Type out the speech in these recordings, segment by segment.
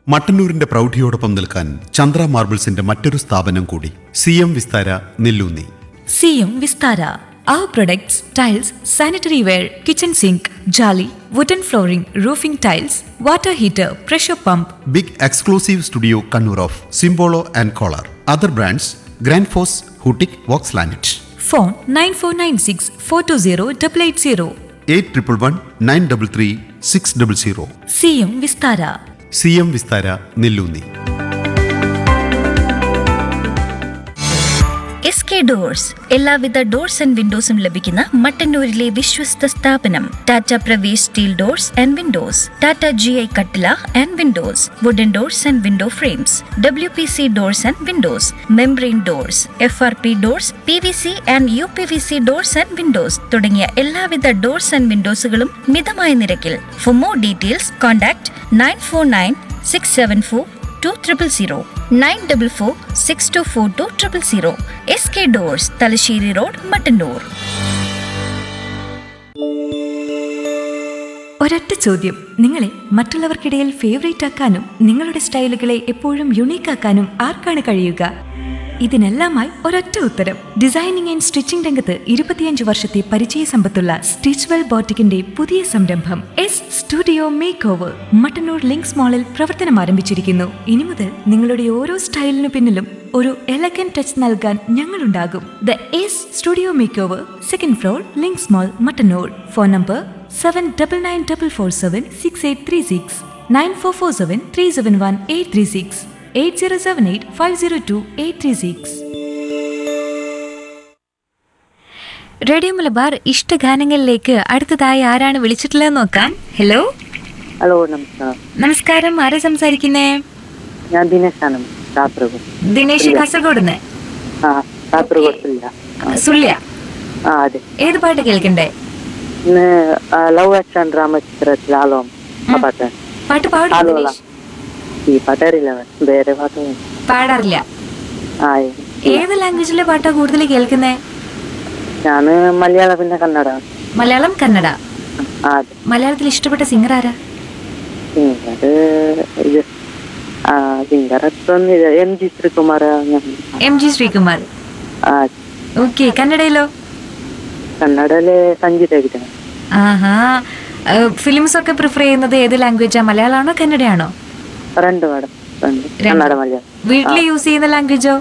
മട്ടന്നൂരിന്റെ പ്രൗഢിയോടൊപ്പം നിൽക്കാൻ ചന്ദ്ര മാർബിൾസിന്റെ മറ്റൊരു സ്ഥാപനം കൂടി സി എം വിസ്താര നെല്ലൂന്നി സിയും Vistara Our products, tiles, sanitary ware, kitchen sink, jolly, wooden flooring, roofing tiles, water heater, pressure pump, big exclusive studio Kannur of സിംബോളോ ആൻഡ് കോളർ അതർ ബ്രാൻഡ്സ് ഗ്രാൻഡ് ഫോസ് ഹൂട്ടിക് വോക്സ് ലാനറ്റ് phone 9496 420 880. Eight triple one nine double three six double zero സിയും Vistara C M Vistara Nellunni S K doors എല്ലാവിധ doors and വിൻഡോസും ലഭിക്കുന്ന മട്ടന്നൂരിലെ വിശ്വസ്ത സ്ഥാപനം Tata Pravesh steel doors and windows Tata G I കട്ടില and windows wooden doors and window frames W P C doors and windows membrane doors F R P doors P V C and U P V C doors and windows തുടങ്ങിയ എല്ലാവിധ doors and വിൻഡോസുകളും മിതമായ നിരക്കിൽ for more details contact nine four nine six seven four two triple zero nine double four six two four two triple zero S K doors Thalassery road Mattannur ഒരൊറ്റ ചോദ്യം നിങ്ങളെ മറ്റുള്ളവർക്കിടയിൽ favourite ആക്കാനും നിങ്ങളുടെ സ്റ്റൈലുകളെ എപ്പോഴും യുണീക്ക് ആക്കാനും ആർക്കാണ് കഴിയുക ഇതിനെല്ലാമായി ഒരൊറ്റ ഉത്തരം ഡിസൈനിങ് ആൻഡ് സ്റ്റിച്ചിംഗ് രംഗത്ത് ഇരുപത്തിയഞ്ച് വർഷത്തെ പരിചയ സമ്പത്തുള്ള സ്റ്റിച്ച്വെൽ ബോട്ടിക്കിന്റെ പുതിയ സംരംഭം S studio make over Mattannur Links മാളിൽ പ്രവർത്തനം ആരംഭിച്ചിരിക്കുന്നു ഇനി മുതൽ നിങ്ങളുടെ ഓരോ സ്റ്റൈലിനു പിന്നിലും ഒരു എലഗൻ ടച്ച് നൽകാൻ ഞങ്ങളുണ്ടാകും the S studio make over second floor Links mall Mattannur phone number seven double nine double four seven six eight three six nine four four seven three seven one eight three six eight zero seven eight five zero two eight three six radio Malabar ഇഷ്ടഗാനങ്ങളിലേക്ക് അടുത്തതായി ആരാണ് വിളിച്ചിട്ടുള്ളത് നോക്കാം hello hello നമസ്കാരം നമസ്കാരം ആരാ സംസാരിക്കുന്നേ ഞാൻ ദിനേശാണ് കാസർഗോഡ് ദിനേശ് കാസർഗോഡ് ആ കാസർഗോഡ് ഇല്ല സുല്യ ആ അതെ ഏത് പാട്ട് കേൾക്കണ്ടേ ഇന്ന് ലവ് ആക്ഷൻ ഡ്രാമ ചിത്രത്തിൽ ആലോം ആ പാട്ട് പാട്ട് പാടും ആലോല ദിനേശ് ഈ പാട്ടറിയില്ല വേറെ പാട്ട് പാടാറില്ല ആ ഏത് ലാംഗ്വേജിലെ പാട്ടാ കൂടുതൽ കേൾക്കുന്നേ ഞാൻ മലയാളം പിന്നെ കന്നഡ മലയാളം കന്നഡ ആ അതെ മലയാളത്തിൽ ഇഷ്ടപ്പെട്ട സിംഗർ ആരാ സിംഗർ ഇത് ആ സിംഗർ അത്രയൊന്നുമില്ല എം ജി ശ്രീകുമാർ അങ്ങനെ. എം ജി ശ്രീകുമാർ ആ ഓക്കെ കന്നഡയിലോ കന്നഡയില് സംഗീത ഗീതം ആഹാ ഫിലിംസ് ഒക്കെ പ്രിഫർ ചെയ്യുന്നത് ഏത് ലാംഗ്വേജാ മലയാളമാണോ കന്നഡയാണോ രണ്ട് മാഡം രണ്ട് കന്നഡ മലയാളം വീട്ടിൽ യൂസ് ചെയ്യുന്ന ലാംഗ്വേജോ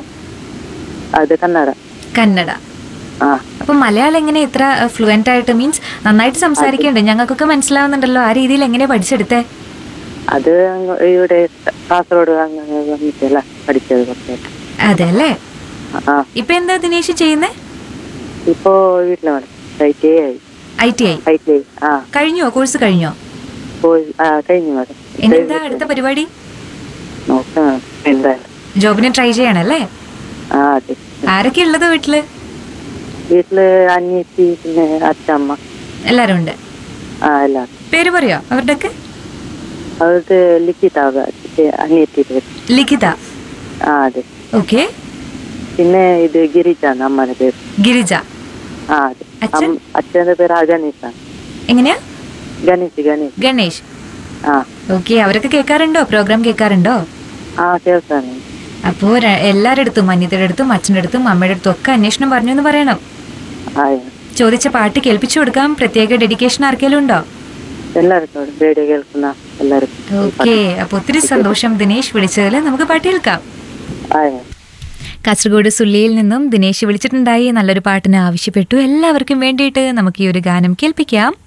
അത് കന്നഡ കന്നഡ ആ അപ്പൊ മലയാളം എങ്ങനെ ഇത്ര ഫ്ലുവന്റ് ആയിട്ട് മീൻസ് നന്നായിട്ട് സംസാരിക്കുന്നുണ്ട് ഞങ്ങൾക്കൊക്കെ മനസ്സിലാവുന്നുണ്ടല്ലോ ആ രീതിയിൽ എങ്ങനെ പഠിച്ചെടുത്തേ അത് അങ്ങ് ഇവിടെ കാസർഗോഡ് അങ്ങനെ വന്നിട്ടല്ല പഠിച്ചത് കുറച്ച് അതെ അല്ലേ ആ ഇപ്പൊ എന്താ ദിനേശ് ചെയ്യുന്നേ ഇപ്പോ വീട്ടിലെ മാഡം ഐ ടി ആയി I T I I T I ആ കഴിഞ്ഞോ കോഴ്സ് കഴിഞ്ഞോ പോയി ആ കഴിഞ്ഞു മാഡം ഇനിയെന്താ അടുത്ത പരിപാടി നോക്കാം എന്തായാലും ജോബിന് ട്രൈ ചെയ്യണല്ലേ ആ അതെ ആരൊക്കെ ഉള്ളത് വീട്ടില് വീട്ടില് അനിയത്തി പിന്നെ അച്ഛമ്മ എല്ലാരും ഉണ്ട് ആ എല്ലാരും പേര് പറയോ അവരുടെയൊക്കെ അവർക്ക് ലിഖിത അനിയത്തി പേര് ലിഖിത ആ അതെ ഓക്കെ പിന്നെ ഇത് ഗിരിജ അമ്മയുടെ പേര് ഗിരിജ ആ അതെ അച്ഛൻ? അമ്മ- അച്ഛന്റെ പേര് ആ ഗണേശാണ് എങ്ങനെയാ ഗണേശ് ഗണേശ് ഗണേഷ് ആ ഓക്കെ അവരൊക്കെ കേൾക്കാറുണ്ടോ പ്രോഗ്രാം കേൾക്കാറുണ്ടോ ആ കേൾക്കാണ് അപ്പോ ര- എല്ലാവരുടെ അടുത്തും അനിയത്തിയുടെ അടുത്തും അച്ഛൻ്റെ അടുത്തും അമ്മയുടെ അടുത്തും ഒക്കെ അന്വേഷണം പറഞ്ഞു എന്ന് പറയണം ആ ചോദിച്ച പാട്ട് കേൾപ്പിച്ചു കൊടുക്കാം പ്രത്യേക ഡെഡിക്കേഷൻ ആർക്കെങ്കിലും ഉണ്ടോ എല്ലാവർക്കും റേഡിയോ കേൾക്കുന്ന എല്ലാവർക്കും ഓക്കെ അപ്പൊ ഒത്തിരി സന്തോഷം ദിനേശ് വിളിച്ചതിൽ നമുക്ക് പാട്ട് കേൾക്കാം ആ കാസർഗോഡ് സുല്ലിയിൽ നിന്നും ദിനേശ് വിളിച്ചിട്ടുണ്ടായി നല്ലൊരു പാട്ടിന് ആവശ്യപ്പെട്ടു എല്ലാവർക്കും വേണ്ടിയിട്ട് നമുക്ക് ഈ ഒരു ഗാനം കേൾപ്പിക്കാം